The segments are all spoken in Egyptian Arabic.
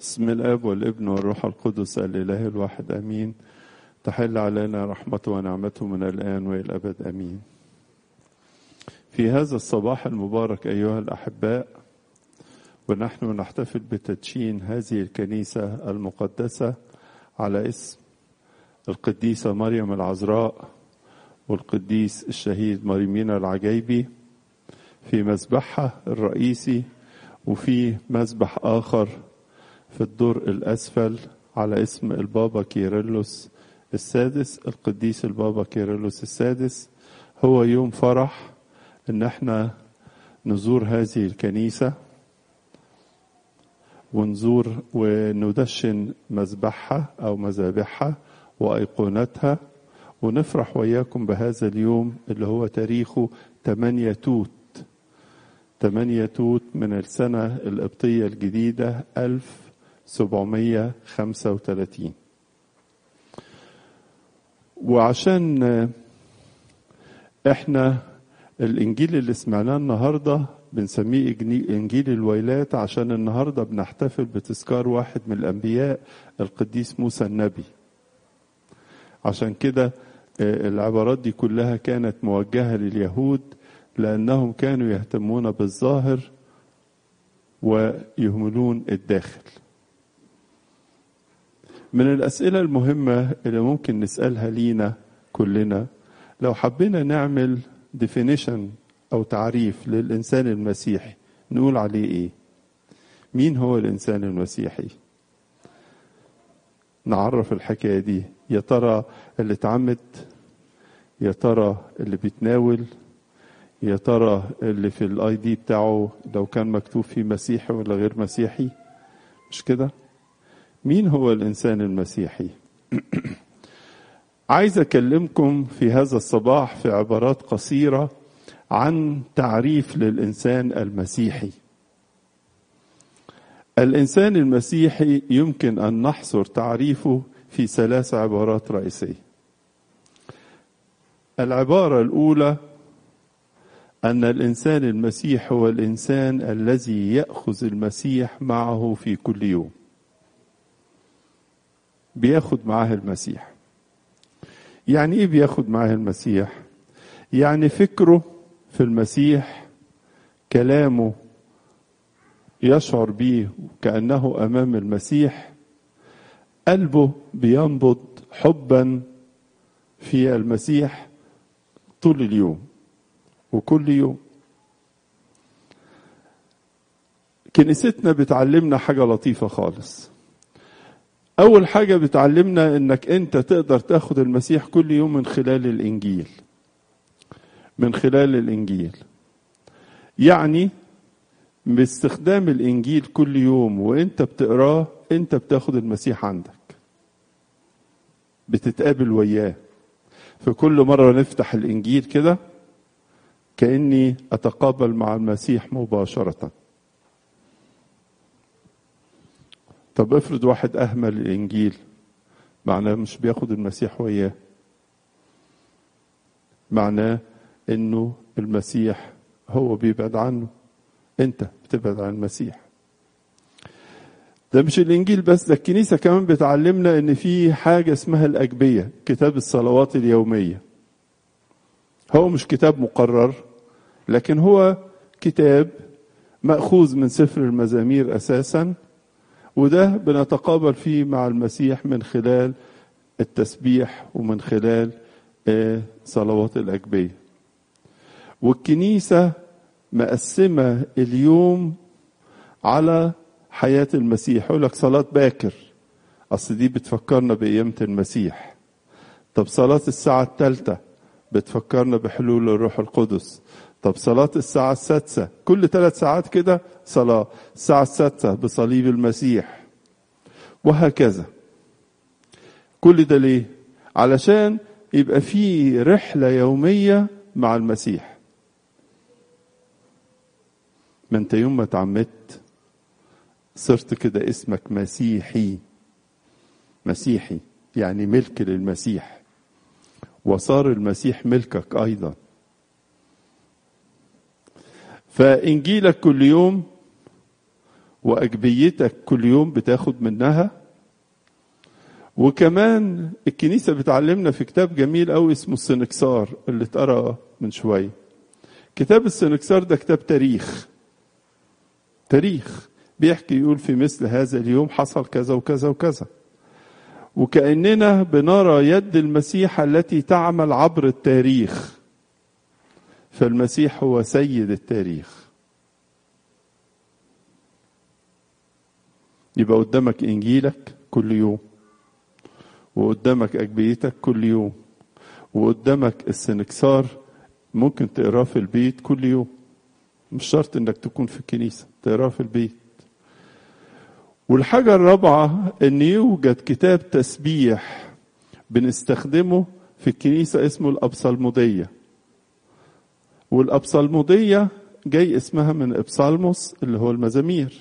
بسم الاب والابن والروح القدس الاله الواحد امين تحل علينا رحمته ونعمته من الان والى الابد امين في هذا الصباح المبارك ايها الاحباء ونحن نحتفل بتدشين هذه الكنيسه المقدسه على اسم القديسه مريم العذراء والقديس الشهيد مريمينا العجيبي في مسبحها الرئيسي وفي مسبح آخر في الدور الأسفل على اسم البابا كيرلس السادس القديس البابا كيرلس السادس هو يوم فرح ان احنا نزور هذه الكنيسة ونزور وندشن مذبحها او مذابحها وايقونتها ونفرح وياكم بهذا اليوم اللي هو تاريخه 8 توت 8 توت من السنة القبطية الجديدة 1735 وعشان احنا الانجيل اللي سمعناه النهارده بنسميه انجيل الويلات عشان النهارده بنحتفل بتذكار واحد من الانبياء القديس موسى النبي عشان كده العبارات دي كلها كانت موجهه لليهود لأنهم كانوا يهتمون بالظاهر ويهملون الداخل من الأسئلة المهمة اللي ممكن نسألها لينا كلنا لو حبينا نعمل definition أو تعريف للإنسان المسيحي نقول عليه إيه مين هو الإنسان المسيحي نعرف الحكاية دي يا ترى اللي اتعمد يا ترى اللي بيتناول يا ترى اللي في الاي دي بتاعه لو كان مكتوب فيه مسيحي ولا غير مسيحي مش كده مين هو الانسان المسيحي عايز اكلمكم في هذا الصباح في عبارات قصيره عن تعريف للانسان المسيحي الانسان المسيحي يمكن ان نحصر تعريفه في ثلاث عبارات رئيسيه العباره الاولى أن الإنسان المسيح هو الإنسان الذي يأخذ المسيح معه في كل يوم. بياخد معاه المسيح. يعني إيه بياخد معاه المسيح؟ يعني فكره في المسيح كلامه يشعر بيه كأنه أمام المسيح قلبه بينبض حبا في المسيح طول اليوم وكل يوم كنيستنا بتعلمنا حاجة لطيفة خالص أول حاجة بتعلمنا إنك أنت تقدر تاخد المسيح كل يوم من خلال الإنجيل من خلال الإنجيل يعني باستخدام الإنجيل كل يوم وأنت بتقراه أنت بتاخد المسيح عندك بتتقابل وياه في كل مرة نفتح الإنجيل كده كاني اتقابل مع المسيح مباشره طب افرض واحد اهمل الانجيل معناه مش بياخد المسيح وياه معناه انه المسيح هو بيبعد عنه انت بتبعد عن المسيح ده مش الانجيل بس ده الكنيسه كمان بتعلمنا ان في حاجه اسمها الاجبيه كتاب الصلوات اليوميه هو مش كتاب مقرر لكن هو كتاب مأخوذ من سفر المزامير أساسا وده بنتقابل فيه مع المسيح من خلال التسبيح ومن خلال صلوات الأجبية والكنيسة مقسمة اليوم على حياة المسيح يقول لك صلاة باكر أصل دي بتفكرنا بقيامة المسيح طب صلاة الساعة الثالثة بتفكرنا بحلول الروح القدس طب صلاة الساعة السادسة كل ثلاث ساعات كده صلاة الساعة السادسة بصليب المسيح وهكذا كل ده ليه علشان يبقى في رحلة يومية مع المسيح ما انت يوم ما اتعمدت صرت كده اسمك مسيحي مسيحي يعني ملك للمسيح وصار المسيح ملكك ايضا فانجيلك كل يوم وأجبيتك كل يوم بتاخد منها وكمان الكنيسة بتعلمنا في كتاب جميل قوي اسمه السنكسار اللي اتقرا من شوية كتاب السنكسار ده كتاب تاريخ تاريخ بيحكي يقول في مثل هذا اليوم حصل كذا وكذا وكذا وكأننا بنرى يد المسيح التي تعمل عبر التاريخ فالمسيح هو سيد التاريخ يبقى قدامك انجيلك كل يوم وقدامك اجبيتك كل يوم وقدامك السنكسار ممكن تقراه في البيت كل يوم مش شرط انك تكون في الكنيسه تقراه في البيت والحاجة الرابعة أن يوجد كتاب تسبيح بنستخدمه في الكنيسة اسمه الأبصالمودية والأبصالمودية جاي اسمها من إبصالموس اللي هو المزامير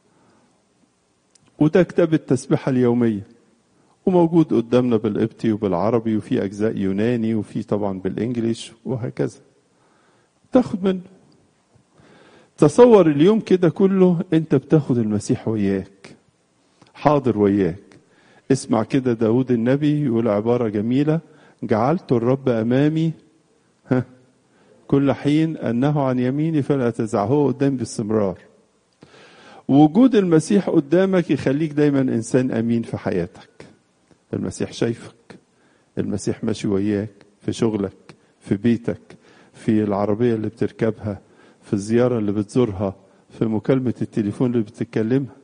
وده كتاب التسبيحة اليومية وموجود قدامنا بالقبطي وبالعربي وفي أجزاء يوناني وفي طبعا بالإنجليش وهكذا تاخد منه تصور اليوم كده كله انت بتاخد المسيح وياك حاضر وياك اسمع كده داود النبي يقول عبارة جميلة جعلت الرب أمامي ها كل حين أنه عن يميني فلا تزع هو قدامي باستمرار وجود المسيح قدامك يخليك دايما إنسان أمين في حياتك المسيح شايفك المسيح ماشي وياك في شغلك في بيتك في العربية اللي بتركبها في الزيارة اللي بتزورها في مكالمة التليفون اللي بتتكلمها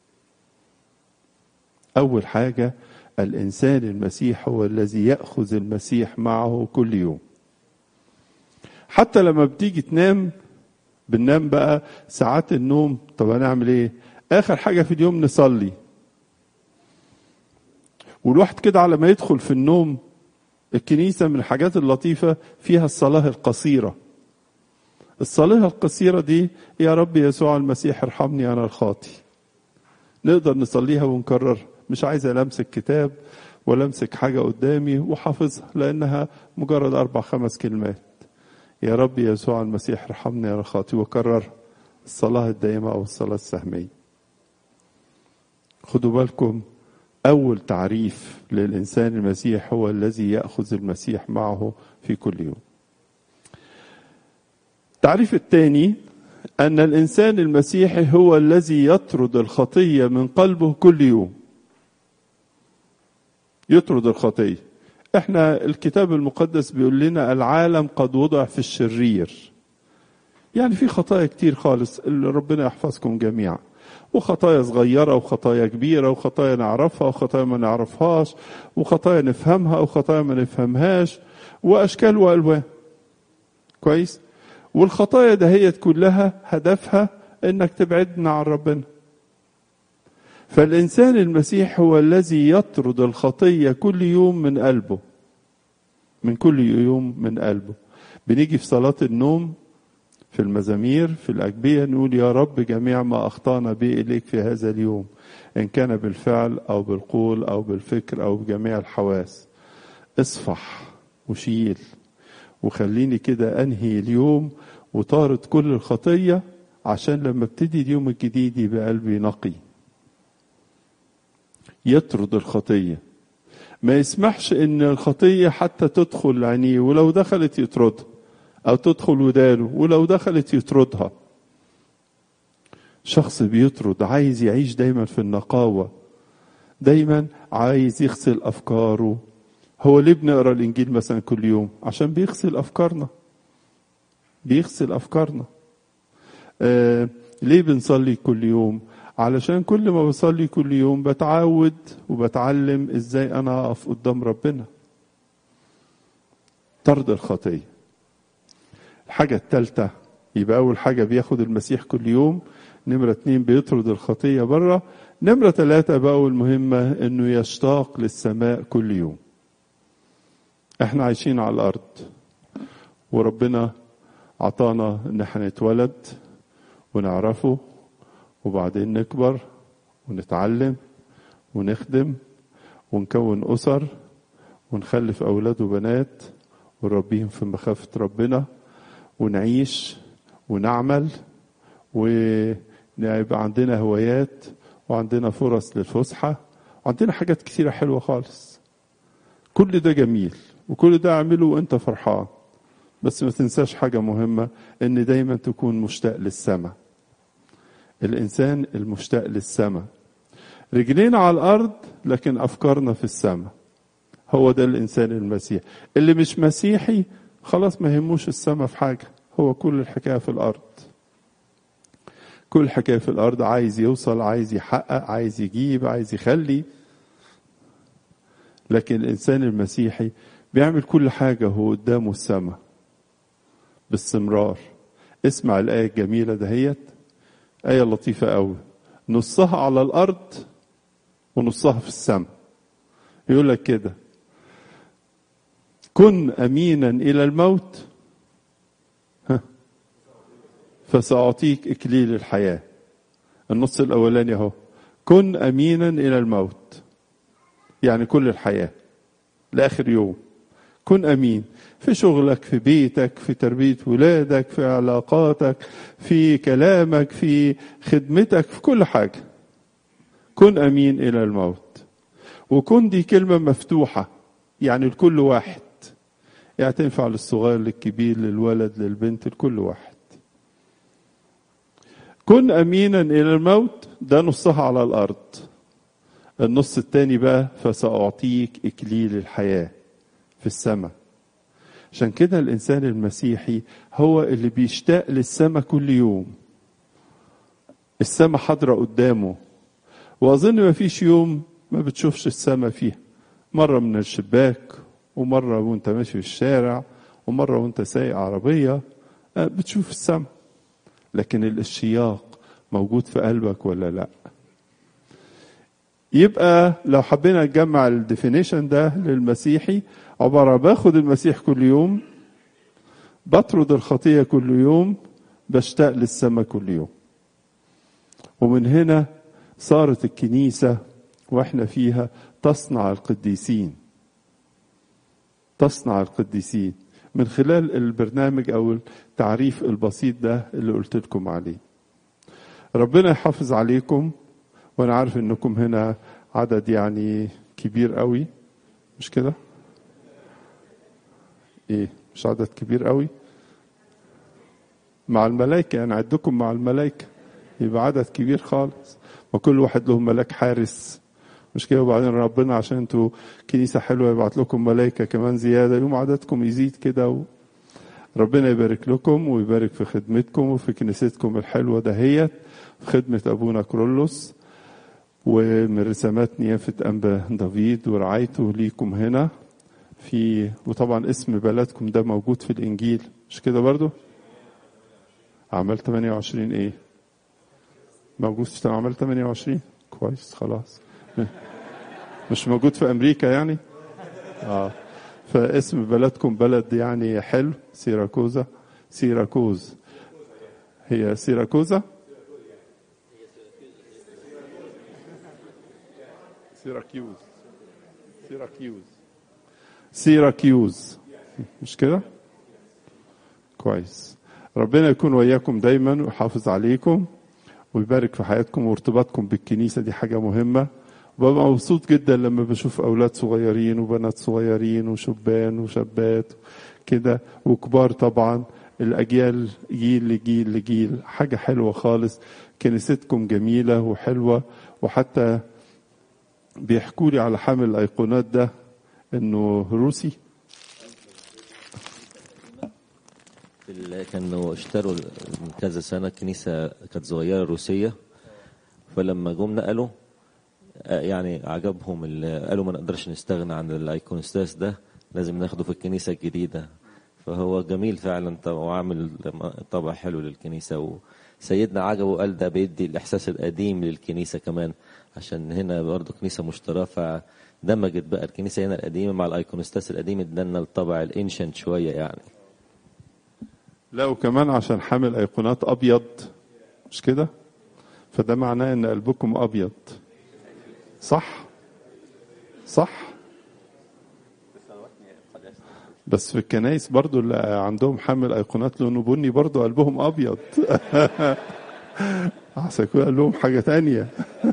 أول حاجة الإنسان المسيح هو الذي يأخذ المسيح معه كل يوم حتى لما بتيجي تنام بننام بقى ساعات النوم طب هنعمل ايه اخر حاجة في اليوم نصلي والواحد كده على ما يدخل في النوم الكنيسة من الحاجات اللطيفة فيها الصلاة القصيرة الصلاة القصيرة دي يا رب يسوع المسيح ارحمني أنا الخاطي نقدر نصليها ونكررها مش عايز أمسك كتاب ولا أمسك حاجة قدامي وحافظها لأنها مجرد أربع خمس كلمات يا رب يسوع المسيح ارحمني أنا الخاطي وكررها الصلاة الدائمة أو الصلاة السهمية خدوا بالكم أول تعريف للإنسان المسيح هو الذي يأخذ المسيح معه في كل يوم التعريف الثاني أن الإنسان المسيحي هو الذي يطرد الخطية من قلبه كل يوم يطرد الخطية احنا الكتاب المقدس بيقول لنا العالم قد وضع في الشرير يعني في خطايا كتير خالص اللي ربنا يحفظكم جميعا وخطايا صغيرة وخطايا كبيرة وخطايا نعرفها وخطايا ما نعرفهاش وخطايا نفهمها وخطايا ما نفهمهاش وأشكال وألوان كويس والخطايا دهيت كلها هدفها انك تبعدنا عن ربنا فالانسان المسيح هو الذي يطرد الخطيه كل يوم من قلبه من كل يوم من قلبه بنيجي في صلاه النوم في المزامير في الاجبيه نقول يا رب جميع ما اخطانا به اليك في هذا اليوم ان كان بالفعل او بالقول او بالفكر او بجميع الحواس اصفح وشيل وخليني كده انهي اليوم وطارد كل الخطيه عشان لما ابتدي اليوم الجديد يبقى قلبي نقي يطرد الخطيه ما يسمحش ان الخطيه حتى تدخل عينيه ولو دخلت يطردها او تدخل ودانه ولو دخلت يطردها شخص بيطرد عايز يعيش دايما في النقاوه دايما عايز يغسل افكاره هو ليه بنقرا الانجيل مثلا كل يوم عشان بيغسل افكارنا بيغسل افكارنا آه ليه بنصلي كل يوم علشان كل ما بصلي كل يوم بتعود وبتعلم ازاي انا اقف قدام ربنا طرد الخطيه الحاجه الثالثه يبقى اول حاجه بياخد المسيح كل يوم نمرة اتنين بيطرد الخطية بره نمرة ثلاثة بقى والمهمة انه يشتاق للسماء كل يوم احنا عايشين على الارض وربنا عطانا ان احنا نتولد ونعرفه وبعدين نكبر ونتعلم ونخدم ونكون اسر ونخلف اولاد وبنات ونربيهم في مخافه ربنا ونعيش ونعمل يعني يبقى عندنا هوايات وعندنا فرص للفسحة وعندنا حاجات كثيرة حلوة خالص كل ده جميل وكل ده اعمله وانت فرحان بس ما تنساش حاجة مهمة ان دايما تكون مشتاق للسماء الانسان المشتاق للسماء رجلينا على الارض لكن افكارنا في السماء هو ده الانسان المسيحي اللي مش مسيحي خلاص ما يهموش السماء في حاجة هو كل الحكاية في الارض كل حكاية في الارض عايز يوصل عايز يحقق عايز يجيب عايز يخلي لكن الانسان المسيحي بيعمل كل حاجة هو قدامه السماء باستمرار اسمع الآية الجميلة دهيت آية لطيفة قوي نصها على الأرض ونصها في السماء يقول لك كده كن أمينا إلى الموت ها فسأعطيك إكليل الحياة النص الأولاني أهو كن أمينا إلى الموت يعني كل الحياة لآخر يوم كن أمين في شغلك في بيتك في تربية ولادك في علاقاتك في كلامك في خدمتك في كل حاجة كن أمين إلى الموت وكن دي كلمة مفتوحة يعني لكل واحد يعني تنفع للصغير للكبير للولد للبنت لكل واحد كن أمينا إلى الموت ده نصها على الأرض النص التاني بقى فسأعطيك إكليل الحياة في السماء عشان كده الإنسان المسيحي هو اللي بيشتاق للسماء كل يوم السماء حاضرة قدامه وأظن ما فيش يوم ما بتشوفش السماء فيها مرة من الشباك ومرة وانت ماشي في الشارع ومرة وانت سايق عربية بتشوف السماء لكن الاشتياق موجود في قلبك ولا لا يبقى لو حبينا نجمع الديفينيشن ده للمسيحي عبارة باخد المسيح كل يوم بطرد الخطية كل يوم بشتاق للسماء كل يوم ومن هنا صارت الكنيسة واحنا فيها تصنع القديسين تصنع القديسين من خلال البرنامج او التعريف البسيط ده اللي قلت لكم عليه ربنا يحافظ عليكم وانا عارف انكم هنا عدد يعني كبير قوي مش كده ايه مش عدد كبير قوي مع الملائكة يعني عدكم مع الملائكة يبقى عدد كبير خالص وكل واحد له ملاك حارس مش كده وبعدين ربنا عشان انتوا كنيسة حلوة يبعت لكم ملائكة كمان زيادة يوم عددكم يزيد كده و... ربنا يبارك لكم ويبارك في خدمتكم وفي كنيستكم الحلوة دهيت في خدمة أبونا كرولوس ومن رسامات نيافة أنبا دافيد ورعايته ليكم هنا في وطبعا اسم بلدكم ده موجود في الإنجيل مش كده برضو أعمال 28 إيه موجود في أعمال 28 كويس خلاص مش موجود في أمريكا يعني آه فاسم بلدكم بلد يعني حلو سيراكوزا سيراكوز هي سيراكوزا سيراكيوز سيراكيوز سيراكيوز مش كده كويس ربنا يكون وياكم دايما ويحافظ عليكم ويبارك في حياتكم وارتباطكم بالكنيسة دي حاجة مهمة ببقى مبسوط جدا لما بشوف أولاد صغيرين وبنات صغيرين وشبان وشابات كده وكبار طبعا الأجيال جيل لجيل لجيل حاجة حلوة خالص كنيستكم جميلة وحلوة وحتى بيحكوا لي على حامل الأيقونات ده إنه روسي كانوا اشتروا من كذا سنة كنيسة كانت صغيرة روسية فلما جم نقلوا يعني عجبهم قالوا ما نقدرش نستغنى عن الايكونستاس ده لازم ناخده في الكنيسة الجديدة فهو جميل فعلا وعامل طبع حلو للكنيسة وسيدنا عجبه قال ده بيدي الإحساس القديم للكنيسة كمان عشان هنا برضه كنيسة مشتراه فدمجت بقى الكنيسة هنا القديمة مع الايكونستاس القديم ادانا الطبع الانشنت شوية يعني لا وكمان عشان حامل ايقونات ابيض مش كده فده معناه ان قلبكم ابيض صح صح بس في الكنايس برضو اللي عندهم حامل ايقونات لونه بني برضو قلبهم ابيض احسن يكون قال لهم حاجه تانية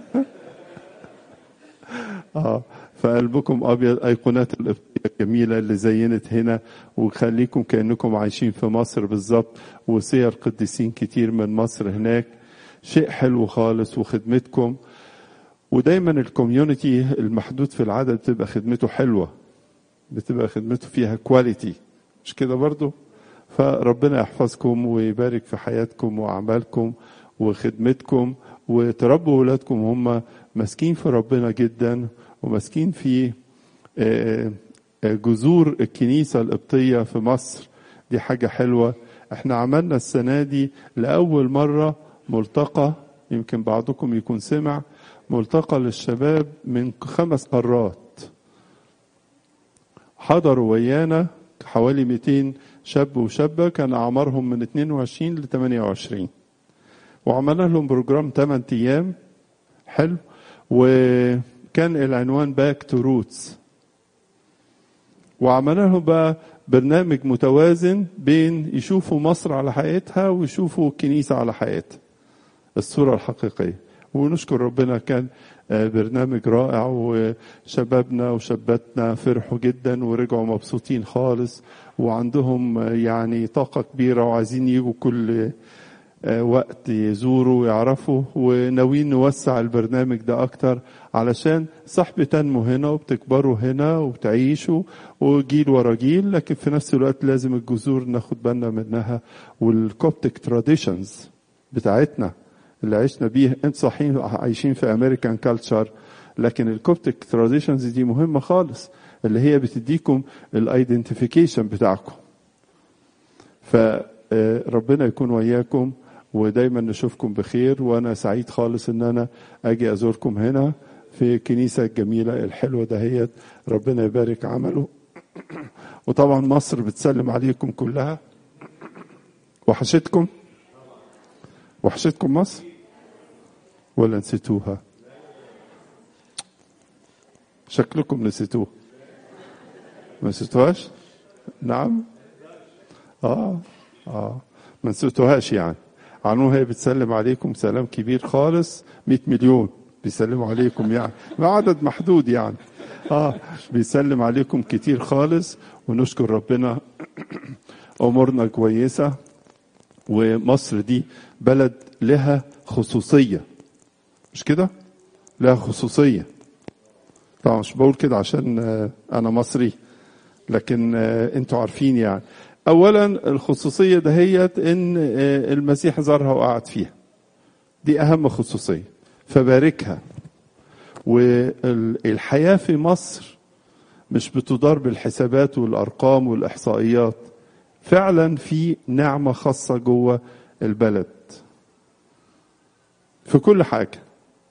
اه فقلبكم ابيض ايقونات القبطيه الجميله اللي زينت هنا وخليكم كانكم عايشين في مصر بالظبط وسير قديسين كتير من مصر هناك شيء حلو خالص وخدمتكم ودايما الكوميونتي المحدود في العدد بتبقى خدمته حلوه بتبقى خدمته فيها كواليتي مش كده برضو فربنا يحفظكم ويبارك في حياتكم واعمالكم وخدمتكم وتربوا ولادكم هم ماسكين في ربنا جدا وماسكين في جذور الكنيسة القبطية في مصر دي حاجة حلوة احنا عملنا السنة دي لأول مرة ملتقى يمكن بعضكم يكون سمع ملتقى للشباب من خمس قارات حضروا ويانا حوالي 200 شاب وشابة كان أعمارهم من 22 ل 28 وعملنا لهم بروجرام 8 أيام حلو وكان العنوان باك تو روتس وعملنا لهم بقى برنامج متوازن بين يشوفوا مصر على حقيقتها ويشوفوا الكنيسة على حقيقتها الصورة الحقيقية ونشكر ربنا كان برنامج رائع وشبابنا وشاباتنا فرحوا جدا ورجعوا مبسوطين خالص وعندهم يعني طاقة كبيرة وعايزين يجوا كل وقت يزوروا ويعرفوا وناويين نوسع البرنامج ده أكتر علشان صح بتنمو هنا وبتكبروا هنا وبتعيشوا وجيل ورا جيل لكن في نفس الوقت لازم الجذور ناخد بالنا منها والكوبتك تراديشنز بتاعتنا اللي عشنا بيه انت صحيح عايشين في امريكان كلتشر لكن الكوبتك تراديشنز دي مهمه خالص اللي هي بتديكم الايدنتيفيكيشن بتاعكم فربنا يكون وياكم ودايما نشوفكم بخير وانا سعيد خالص ان انا اجي ازوركم هنا في الكنيسة الجميلة الحلوة دهيت ربنا يبارك عمله وطبعا مصر بتسلم عليكم كلها وحشتكم وحشتكم مصر ولا نسيتوها شكلكم نسيتوه ما نسيتوهاش نعم اه اه ما نسيتوهاش يعني عنو هي بتسلم عليكم سلام كبير خالص 100 مليون بيسلموا عليكم يعني عدد محدود يعني اه بيسلم عليكم كتير خالص ونشكر ربنا امورنا كويسه ومصر دي بلد لها خصوصيه مش كده لها خصوصيه طبعا مش بقول كده عشان انا مصري لكن انتوا عارفين يعني اولا الخصوصيه دهيت ان المسيح زارها وقعد فيها دي اهم خصوصيه فباركها والحياه في مصر مش بتدار بالحسابات والارقام والاحصائيات فعلا في نعمه خاصه جوه البلد في كل حاجه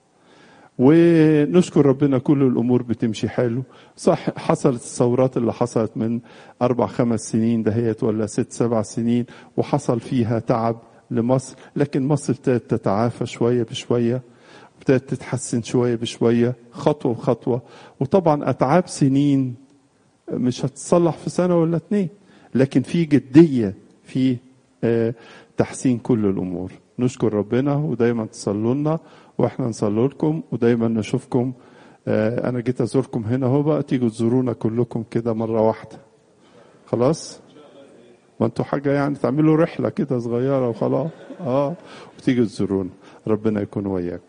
ونشكر ربنا كل الامور بتمشي حلو صح حصلت الثورات اللي حصلت من اربع خمس سنين دهيت ولا ست سبع سنين وحصل فيها تعب لمصر لكن مصر ابتدت تتعافى شويه بشويه ابتدت تتحسن شويه بشويه خطوه بخطوه وطبعا اتعاب سنين مش هتصلح في سنه ولا اتنين لكن في جديه في تحسين كل الامور نشكر ربنا ودايما تصلوا لنا واحنا نصلي لكم ودايما نشوفكم انا جيت ازوركم هنا اهو بقى تيجوا تزورونا كلكم كده مره واحده خلاص ما انتوا حاجه يعني تعملوا رحله كده صغيره وخلاص اه وتيجوا تزورونا ربنا يكون وياكم